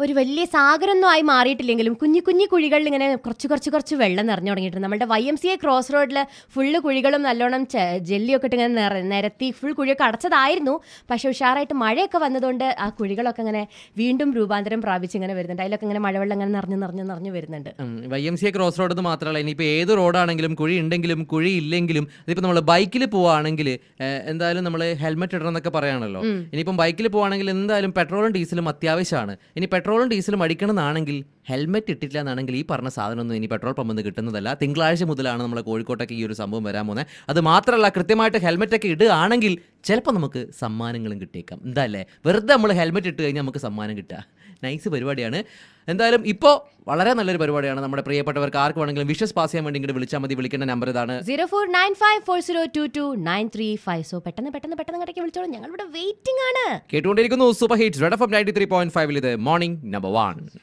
ഒരു വലിയ സാഗരമൊന്നും ആയി മാറിയിട്ടില്ലെങ്കിലും കുഞ്ഞു കുഞ്ഞു കുഴികളിൽ ഇങ്ങനെ കുറച്ച് കുറച്ച് കുറച്ച് വെള്ളം നിറഞ്ഞു തുടങ്ങിയിട്ടുണ്ട് നമ്മുടെ Y M C A cross റോഡിൽ ഫുള്ള് കുഴികളും നല്ലോണം ചെ- ജെല്ലിയൊക്കെ ഇട്ട് ഇങ്ങനെ നിറ- നിരത്തി ഫുൾ കുഴിയൊക്കെ അടച്ചതായിരുന്നു പക്ഷെ ഉഷാറായിട്ട് മഴയൊക്കെ വന്നതുകൊണ്ട് ആ കുഴികളൊക്കെ ഇങ്ങനെ വീണ്ടും രൂപാന്തരം പ്രാപിച്ച് ഇങ്ങനെ വരുന്നുണ്ട് അതിലൊക്കെ ഇങ്ങനെ മഴവെള്ളം ഇങ്ങനെ നിറഞ്ഞു നിറഞ്ഞു നിറഞ്ഞു വരുന്നുണ്ട് Y M C A cross road എന്ന് മാത്രമല്ല ഇനിയിപ്പോൾ ഏത് റോഡാണെങ്കിലും കുഴി ഉണ്ടെങ്കിലും കുഴി ഇല്ലെങ്കിലും ഇതിപ്പോൾ നമ്മൾ ബൈക്കിൽ പോവുകയാണെങ്കിൽ എന്തായാലും നമ്മൾ ഹെൽമെറ്റ് ഇടണം എന്നൊക്കെ പറയാണല്ലോ ഇനിയിപ്പം ബൈക്കിൽ പോവുകയാണെങ്കിൽ എന്തായാലും പെട്രോളും ഡീസലും അത്യാവശ്യമാണ് ഇനി പെട്രോളും ഡീസലും അടിക്കണമെന്നാണെങ്കിൽ ഹെൽമെറ്റ് ഇട്ടില്ല എന്നാണെങ്കിൽ ഈ പറഞ്ഞ സാധനമൊന്നും ഇനി പെട്രോൾ പമ്പിൽ നിന്ന് കിട്ടുന്നതല്ല തിങ്കളാഴ്ച മുതലാണ് നമ്മളെ കോഴിക്കോട്ടേക്ക് ഈ ഒരു സംഭവം വരാൻ പോകുന്നത് അത് മാത്രമല്ല കൃത്യമായിട്ട് ഹെൽമെറ്റ് ഒക്കെ ഇടുകയാണെങ്കിൽ ചിലപ്പോൾ നമുക്ക് സമ്മാനങ്ങളും കിട്ടിയേക്കാം എന്താ അല്ലേ വെറുതെ നമ്മൾ ഹെൽമെറ്റ് ഇട്ട് കഴിഞ്ഞാൽ നമുക്ക് സമ്മാനം കിട്ടുക നൈസ് പരിപാടിയാണ് എന്തായാലും ഇപ്പോൾ വളരെ നല്ലൊരു പരിപാടിയാണ് നമ്മുടെ പ്രിയപ്പെട്ടവർക്ക് ആർക്ക് വേണമെങ്കിലും വിഷസ് പാസ് ചെയ്യാൻ വേണ്ടി ഇങ്ങോട്ട് വിളിച്ചാൽ മതി വിളിക്കേണ്ട നമ്പർ ഇതാണ് zero four nine five four zero two two nine three five so പെട്ടെന്ന് പെട്ടെന്ന് പെട്ടെന്ന് ഇങ്ങോട്ടേക്ക് വിളിച്ചോളൂ ഞങ്ങൾ ഇവിടെ വെയിറ്റിംഗ് ആണ് കേട്ടുകൊണ്ടിരിക്കുന്നു super hits red F M ninety three point ഫൈവിൽ ഇത് മോർണിംഗ് നമ്പർ വൺ